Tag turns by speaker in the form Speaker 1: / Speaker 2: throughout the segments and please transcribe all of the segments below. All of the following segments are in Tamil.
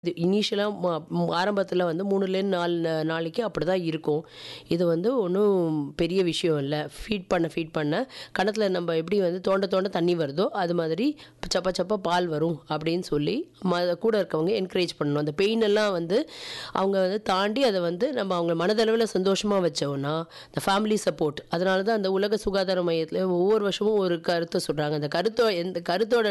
Speaker 1: இது இனிஷியலா ம ஆரம்பத்தில வந்து 3லேருந்து 4 நாளைக்கு அப்படிதான் இருக்கும். இது வந்து ஒண்ணும் பெரிய விஷயம் இல்ல. ஃபீட் பண்ண ஃபீட் பண்ண கன்னத்துல நம்ம எப்படி வந்து தோண்ட தோண்ட தண்ணி வருதோ, அது மாதிரி சப்ப சப்ப பால் வரும் அப்படின்னு சொல்லி ம கூட இருக்கவங்க என்கரேஜ் பண்ணணும். அந்த பெயின் எல்லாம் வந்து அவங்க வந்து தாண்டி அத வந்து நம்ம அவங்க மனதளவுல சந்தோஷமா வச்சோம்னா, இந்த ஃபேமிலி சப்போர்ட் அதனால தான் அந்த உலக சுகாதார மையத்தில ஒவ்வொரு வருஷமும் ஒரு கருத்த சொல்றாங்க. அந்த கருத்தோ எந்த கருத்தோட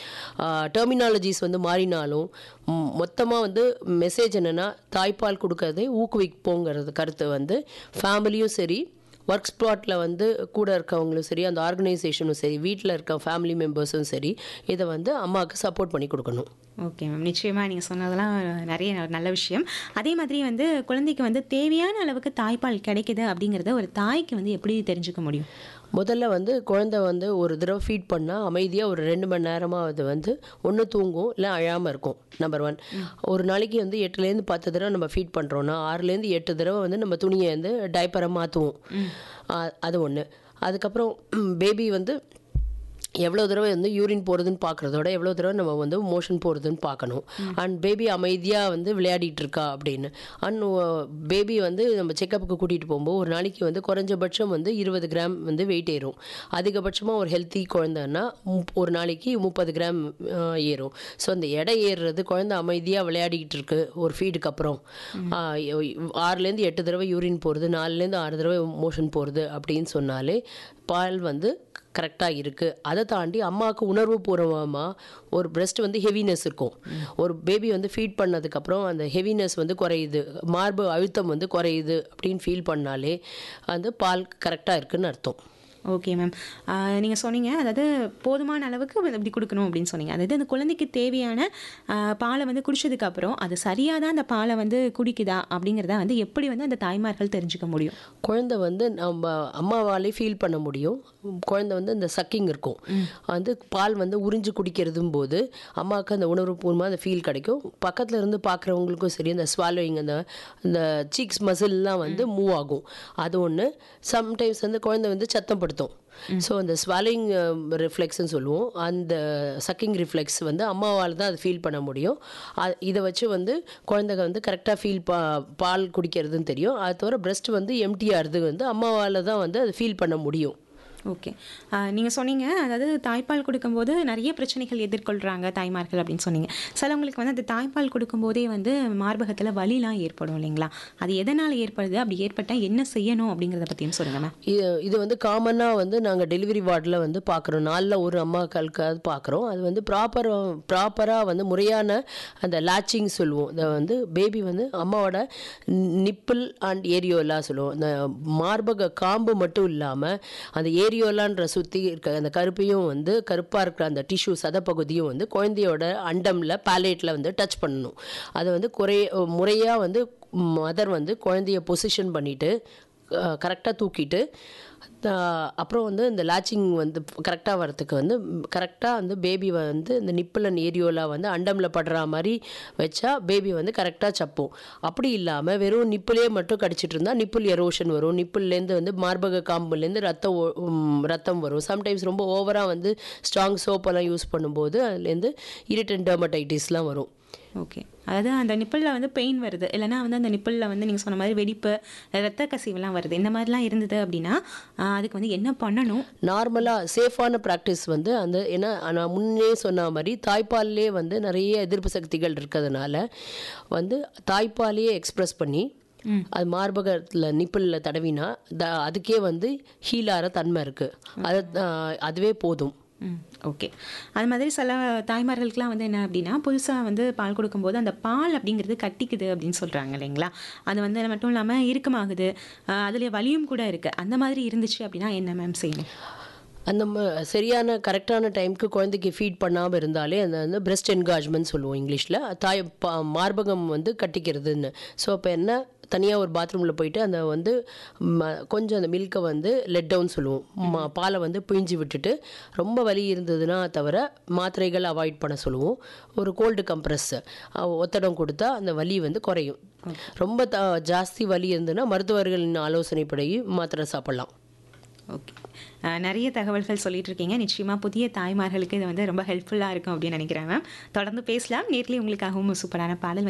Speaker 1: அ டெர்மினாலஜிஸ் வந்து மாறினாலும், ம் மொத்தமா வந்து மெசேஜ் என்னன்னா, தாய்ப்பால் குடுக்கறதை ஊக்குவிப்போங்கிறது கருத்து வந்து ஃபேமிலியும் சரி, ஒர்க் ஸ்பாட்ல வந்து கூட இருக்கவங்களும் சரி, அந்த ஆர்கனைசேஷனும் சரி, வீட்ல இருக்க ஃபேமிலி மெம்பர்ஸும் சரி, இத வந்து அம்மாக்கு சப்போர்ட் பண்ணி குடுக்கணும்.
Speaker 2: Okay ma'am. நிச்சயமா நீங்க சொன்னதெல்லாம் நெறைய நல்ல விஷயம். அதே மாதிரி வந்து குழந்தைக்கு வந்து தேவையான அளவுக்கு தாய்ப்பால் கிடைக்குது அப்படிங்கிறத ஒரு தாய்க்கு வந்து எப்படி தெரிஞ்சுக்க முடியும்?
Speaker 1: முதல்ல வந்து குழந்தை வந்து ஒரு தடவ ஃபீட் பண்ணா அமைதியா ஒரு 2 மணி நேரமாவது வந்து ஒண்ணு தூங்கும், இல்ல அழாம இருக்கும். நம்பர் 1. ஒரு நாளைக்கு வந்து 8லேருந்து 10 தடவ நம்ம ஃபீட் பண்றோம்னா, 6லேருந்து 8 தடவ வந்து நம்ம துணிய வந்து டைப்பர மாத்துவோம். அ அது ஒண்ணு. அதுக்கப்புறம் பேபி வந்து எவ்வளோ தடவ வந்து யூரின் போறதுன்னு பார்க்கறதோட, எவ்வளோ தடவ நம்ம வந்து மோஷன் போறதுன்னு பார்க்கணும். அண்ட் பேபி அமைதியா வந்து விளையாடிட்டு இருக்கா அப்படின்னு. அண்ட் பேபி வந்து நம்ம செக்கப்புக்கு கூட்டிட்டு போம்போது, ஒரு நாளைக்கு வந்து குறைஞ்சபட்சம் வந்து 20 கிராம் வந்து வெயிட் ஏறும். அதிகபட்சமா ஒரு ஹெல்த்தி குழந்தைன்னா, முப் ஒரு நாளைக்கு 30 கிராம் அ ஏறும். ஸோ அந்த எடை ஏறுறது குழந்தை அமைதியா விளையாடிக்கிட்டு இருக்கு, ஒரு ஃபீடுக்கு அப்புறம். அ 6லேருந்து 8 தடவ யூரின் போறது, 4லேருந்து 6 தடவ மோஷன் போறது அப்படின்னு சொன்னாலே, பால் வந்து கரெக்ட்டா இருக்கு. அத தாண்டி அம்மாவுக்கு உணர்வுபூர்வமா ஒரு பிரெஸ்ட் வந்து ஹெவினஸ் இருக்கும். ஒரு பேபி வந்து ஃபீட் பண்ணதுக்கப்புறம் அந்த ஹெவினஸ் வந்து குறையுது. மார்பு அழுத்தம் வந்து குறையுது அப்படின்னு ஃபீல் பண்ணாலே, வந்து பால் கரெக்ட்டா இருக்குன்னு அர்த்தம்.
Speaker 2: Okay ma'am. ஆ நீங்க சொன்னீங்க, அதாவது போதுமான அளவுக்கு இப்படி குடுக்கணும் அப்படின்னு சொன்னீங்க. அதாவது அந்த குழந்தைக்கு தேவையான அ பால வந்து குடிச்சதுக்கு அப்புறம், அது சரியா தான் அந்த பால வந்து குடிக்குதா அப்படிங்கிறத வந்து எப்படி வந்து அந்த தாய்மார்கள் தெரிஞ்சுக்க முடியும்?
Speaker 1: குழந்தை வந்து நம்ம அம்மாவாலே ஃபீல் பண்ண முடியும். குழந்தை வந்து இந்த சக்கிங் இருக்கும். வந்து பால் வந்து உறிஞ்சு குடிக்கிறதும்போது, அம்மாவுக்கு அந்த உணர்வுபூர்வமா அந்த ஃபீல் கிடைக்கும். பக்கத்துல இருந்து பார்க்குறவங்களுக்கும் சரி, அந்த ஸ்வாலோயிங் அந்த அந்த சீக்ஸ் மசில்லாம் வந்து மூவ் ஆகும். அது ஒண்ணு. சம்டைம்ஸ் வந்து குழந்தை வந்து சத்தம் படுத்தும். ஸோ அந்த ஸ்வாலோயிங் ரிஃப்ளெக்ஸ்ன்னு சொல்லுவோம். அந்த சக்கிங் ரிஃப்ளெக்ஸ் வந்து அம்மாவால தான் அத ஃபீல் பண்ண முடியும். அ இத வச்சு வந்து குழந்தை வந்து கரெக்ட்டா ஃபீல் பா பால் குடிக்கிறதுன்னு தெரியும். அது தவிர பிரெஸ்ட் வந்து எம்ப்டி ஆறது வந்து அம்மாவால தான் வந்து அத ஃபீல் பண்ண முடியும்.
Speaker 2: ஓகே. அ நீங்க சொன்னீங்க, அதாவது தாய்ப்பால் குடுக்கும்போது நெறைய பிரச்சனைகள் எதிர்கொள்றாங்க தாய்மார்கள் அப்படின்னு சொன்னீங்க. சிலவங்களுக்கு வந்து அந்த தாய்ப்பால் குடுக்கும்போதே வந்து மார்பகத்துல வலிலாம் ஏற்படும் இல்லைங்களா? அது எதனால ஏற்படுது? அப்படி ஏற்பட்டா என்ன செய்யணும் அப்படிங்கிறத பத்தியும் சொல்லுங்க மேம்.
Speaker 1: இது இது வந்து காமனா வந்து நாங்க டெலிவரி வார்டுல வந்து பார்க்குறோம். நாள்ல ஒரு அம்மாக்களுக்காவது பார்க்குறோம். அது வந்து ப்ராப்பர் ப்ராப்பரா வந்து முறையான அந்த லேட்சிங் சொல்லுவோம். இத வந்து பேபி வந்து அம்மாவோட நிப்பிள் அண்ட் ஏரியோலா சொல்லுவோம். இந்த மார்பக காம்பு மட்டும் இல்லாம, அந்த ஏரியோலான்ற சுத்தி இருக்க அந்த கருப்பையும் வந்து கருப்பா இருக்கிற அந்த டிஷ்யூ சதப்பகுதியும் வந்து குழந்தையோட அண்டம்ல, பேலேட்ல வந்து டச் பண்ணணும். அத வந்து குறை முறையா வந்து மதர் வந்து குழந்தைய பொசிஷன் பண்ணிட்டு, அ கரெக்ட்டா தூக்கிட்டு, அ அப்புறம் வந்து இந்த லேட்சிங் வந்து கரெக்ட்டா வரதுக்கு வந்து கரெக்ட்டா வந்து பேபி வந்து இந்த நிப்பிள் அண்ட் ஏரியோலா வந்து அண்டம்ல படுறா மாரி வச்சா, பேபி வந்து கரெக்ட்டா சப்பும். அப்படி இல்லாம வெறும் நிப்பிளே மட்டும் கடிச்சிட்டு இருந்தா, நிப்பிள் எரோஷன் வரும். நிப்பிள்லேருந்து வந்து மார்பக காம்புலேருந்து ரத்தம் ஒ ம் ரத்தம் வரும். சம்டைம்ஸ் ரொம்ப ஓவரா வந்து ஸ்ட்ராங் சோப்பெல்லாம் யூஸ் பண்ணும்போது, அதுலேருந்து இரிட்டன்ட் டெர்மடைட்டிஸ்லாம் வரும்.
Speaker 2: ஓகே. அதாவது அந்த நிப்பிள்ல வந்து பெயின் வருது. இல்லன்னா வந்து அந்த நிப்பிள்ல வந்து நீங்க சொன்ன மாரி வெடிப்பு, ரத்த கசிவுலாம் வருது. இந்த மாரிலாம் இருந்தது அப்படின்னா, அ அதுக்கு வந்து என்ன பண்ணணும்?
Speaker 1: நார்மலா சேஃபான பிராக்டிஸ் வந்து அந்த ஏன்னா நான் முன்னே சொன்ன மாரி தாய்ப்பால்லயே வந்து நெறைய எதிர்ப்பு சக்திகள் இருக்கிறதுனால, வந்து தாய்ப்பாலையே எக்ஸ்பிரஸ் பண்ணி, அது மார்பகத்துல நிப்பிள்ல தடவினா, த அதுக்கே வந்து ஹீல் ஆற தன்மை இருக்கு. அது அ அதுவே போதும்.
Speaker 2: ம். ஓகே. அது மாதிரி சில தாய்மார்களுக்குலாம் வந்து என்ன அப்படின்னா, புதுசா வந்து பால் குடுக்கும்போது அந்த பால் அப்படிங்கிறது கட்டிக்குது அப்படின்னு சொல்றாங்க இல்லைங்களா? அது வந்து மட்டும் இல்லாம இறுக்கமாகுது. அ அதுல வலியும் கூட இருக்கு. அந்த மாதிரி இருந்துச்சு அப்படின்னா என்ன மேம் செய்யணும்?
Speaker 1: அந்த ம சரியான கரெக்ட்டான டைம்க்கு குழந்தைக்கு ஃபீட் பண்ணாம இருந்தாலே, அந்த வந்து பிரெஸ்ட் என்கார்ஜ்மென்ட் சொல்லுவோம் இங்கிலீஷ்ல. தாய் ப மார்பகம் வந்து கட்டிக்கிறதுன்னு. ஸோ அப்ப என்ன தனியா ஒரு பாத்ரூம்ல போயிட்டு அந்த வந்து ம கொஞ்சம் அந்த மில்க்க வந்து லெட் டவுன் சொல்லுவோம். ம பால வந்து பிழிஞ்சு விட்டுட்டு, ரொம்ப வலி இருந்ததுன்னா தவிர மாத்திரைகள் அவாய்ட் பண்ண சொல்லுவோம். ஒரு கோல்டு கம்ப்ரஸ் அ ஒத்தடம் குடுத்தா அந்த வலி வந்து குறையும். ரொம்ப த ஜாஸ்தி வலி இருந்ததுன்னா, மருத்துவர்களின் ஆலோசனைப்படி மாத்திரை சாப்பிடலாம்.
Speaker 2: ஓகே. அ நெறைய தகவல்கள் சொல்லிட்டு இருக்கீங்க. நிச்சயமா புதிய தாய்மார்களுக்கு இது வந்து ரொம்ப ஹெல்ப்ஃபுல்லா இருக்கும் அப்படின்னு நினைக்கிறேன் மேம். தொடர்ந்து பேசலாம். நேர்லயே உங்களுக்காகவும் சூப்பரான பாடல்